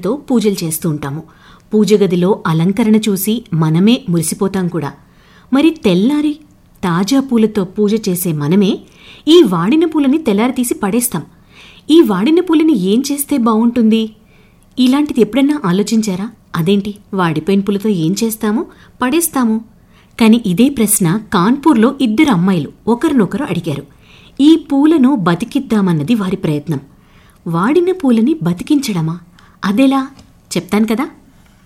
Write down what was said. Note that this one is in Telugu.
పూలతో పూజలు చేస్తూ ఉంటాము పూజ గదిలో అలంకరణ చూసి మనమే మురిసిపోతాం కూడా మరి తెల్లారి తాజా పూలతో పూజ చేసే మనమే ఈ వాడిన పూలని తెల్లారి తీసి పడేస్తాం ఈ వాడిన పూలని ఏం చేస్తే బావుంటుంది ఇలాంటిది ఎప్పుడన్నా ఆలోచించారా అదేంటి వాడిపోయిన పూలతో ఏం చేస్తాము పడేస్తాము కానీ ఇదే ప్రశ్న కాన్పూర్లో ఇద్దరు అమ్మాయిలు ఒకరినొకరు అడిగారు ఈ పూలను బతికిద్దామన్నది వారి ప్రయత్నం వాడిన పూలని బతికించడమా అదెలా చెప్తాను కదా